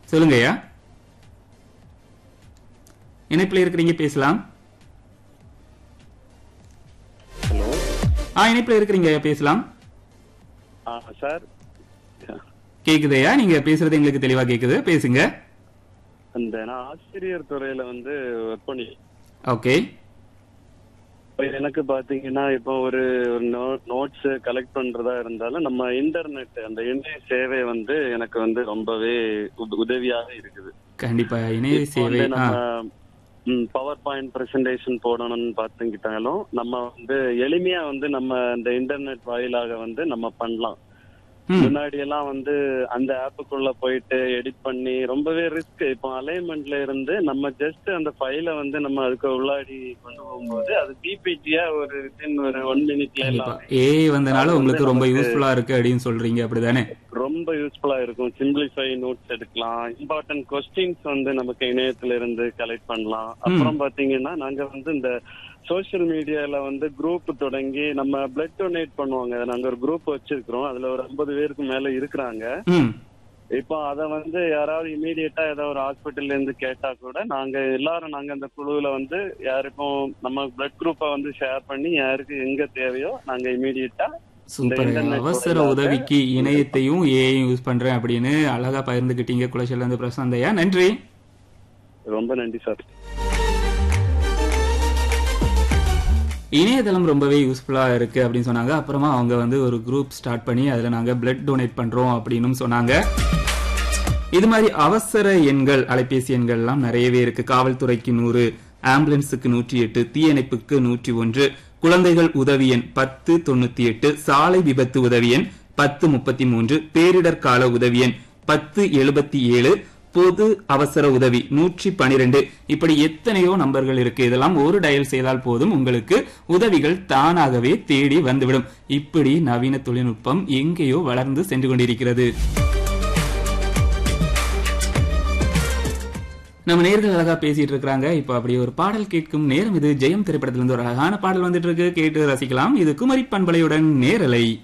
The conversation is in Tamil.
சொல்லுங்க ஐயா இணைப்பில் இருக்கிறீங்க பேசலாம் ஹலோ ஆ இணைப்பில் இருக்கிறீங்க ஐயா பேசலாம் ஆ சார் கேக்குதையா நீங்க பேசுறது எங்களுக்கு தெளிவா கேக்குது பேசுங்க அந்த நான் ஆசிரியர் துறையில வந்து ஒர்க் பண்ணி ஓகே இப்ப எனக்கு பாத்தீங்கன்னா இப்போ ஒரு நோட்ஸ் கலெக்ட் பண்றதா இருந்தாலும் நம்ம இன்டர்நெட் அந்த இணைய சேவை வந்து எனக்கு வந்து ரொம்பவே உத- உதவியாக இருக்குது கண்டிப்பா இணைய இப்போ சேவை வந்து ஆ நம்ம பவர் பாயிண்ட் பிரசன்டேஷன் போடணும்னு பார்த்துக்கிட்டாலும் நம்ம வந்து எளிமையா வந்து நம்ம இந்த இன்டர்நெட் வாயிலாக வந்து நம்ம பண்ணலாம் ம் முன்னாடி எல்லாம் வந்து அந்த ஆப்புக்குள்ள போயிட்டு எடிட் பண்ணி ரொம்பவே ரிஸ்க் இப்போ அலைன்மெண்ட்ல இருந்து நம்ம ஜஸ்ட் அந்த ஃபைல வந்து நம்ம அதுக்கு உள்ளாடி கொண்டு போகும்போது அது பிபிடியா ஒரு within ஒரு ஒன் மினிட்ல கண்டிப்பா எல்லாம் ஏஐ வந்தனால அது உங்களுக்கு வந்து ரொம்ப நமக்கு- யூஸ்ஃபுல்லா இருக்கு அப்படின்னு சொல்றீங்க அப்படிதானே ரொம்ப யூஸ்ஃபுல்லா இருக்கும் சிம்பிளிஃபை நோட்ஸ் எடுக்கலாம் இம்பார்ட்டன்ட் கொஸ்டின்ஸ் வந்து நமக்கு இணையத்துல இருந்து கலெக்ட் பண்ணலாம் அப்புறம் பாத்தீங்கன்னா நாங்க வந்து இந்த சோஷியல் மீடியால வந்து குரூப் தொடங்கி நம்ம பிளட் டொனேட் பண்ணுவாங்க நாங்க ஒரு குரூப் வச்சிருக்கிறோம் அதுல ஒரு ஐம்பது பேருக்கு மேல இருக்கிறாங்க ம் இப்போ அத வந்து யாராவது இமீடியட்டா ஏதாவது ஒரு ஹாஸ்பிட்டல்ல இருந்து கேட்டா கூட நாங்க எல்லாரும் நாங்க அந்த குழுவுல வந்து யாருக்கும் நம்ம பிளட் குரூப்பை வந்து ஷேர் பண்ணி யாருக்கு எங்க தேவையோ நாங்க இமீடியட்டா சூப்பர் internet அவசர வாயிலாக உதவிக்கு இணையத்தையும் ஏஐயும் யூஸ் பண்றேன் அப்படின்னு அழகா பகிர்ந்துகிட்டீங்க குளச்சல்ல இருந்து பிரசாந்தையா நன்றி ரொம்ப நன்றி சார் இணையதளம் ரொம்பவே யூஸ்ஃபுல்லா இருக்கு அப்படின்னு சொன்னாங்க அப்புறமா அவங்க வந்து ஒரு குரூப் ஸ்டார்ட் பண்ணி அதுல நாங்க பிளட் டொனேட் பண்றோம் அப்படின்னு சொன்னாங்க இது மாதிரி அவசர எண்கள் அலைபேசி எண்கள் எல்லாம் நிறையவே இருக்கு காவல்துறைக்கு நூறு ஆம்புலன்ஸுக்கு நூற்றி எட்டு தீயணைப்புக்கு நூற்றி ஒன்று குழந்தைகள் உதவி எண் பத்து தொண்ணூத்தி எட்டு சாலை விபத்து உதவி எண் பத்து முப்பத்தி மூன்று பேரிடர் கால உதவி எண் பத்து எழுபத்தி ஏழு பொது அவசர உதவி நூற்றி பனிரெண்டு இப்படி எத்தனையோ நம்பர்கள் இருக்கு இதெல்லாம் ஒரு டயல் செய்தால் போதும் உங்களுக்கு உதவிகள் தானாகவே தேடி வந்துவிடும் இப்படி நவீன தொழில்நுட்பம் எங்கேயோ வளர்ந்து சென்று கொண்டிருக்கிறது நம்ம நேர்கள் அழகா பேசிட்டு இருக்காங்க இப்போ அப்படியே ஒரு பாடல் கேட்கும் நேரம் இது ஜெயம் திரைப்படத்திலிருந்து ஒரு அழகான பாடல் வந்துட்டு இருக்கு கேட்டு ரசிக்கலாம் இது குமரி பண்பலையுடன் நேரலை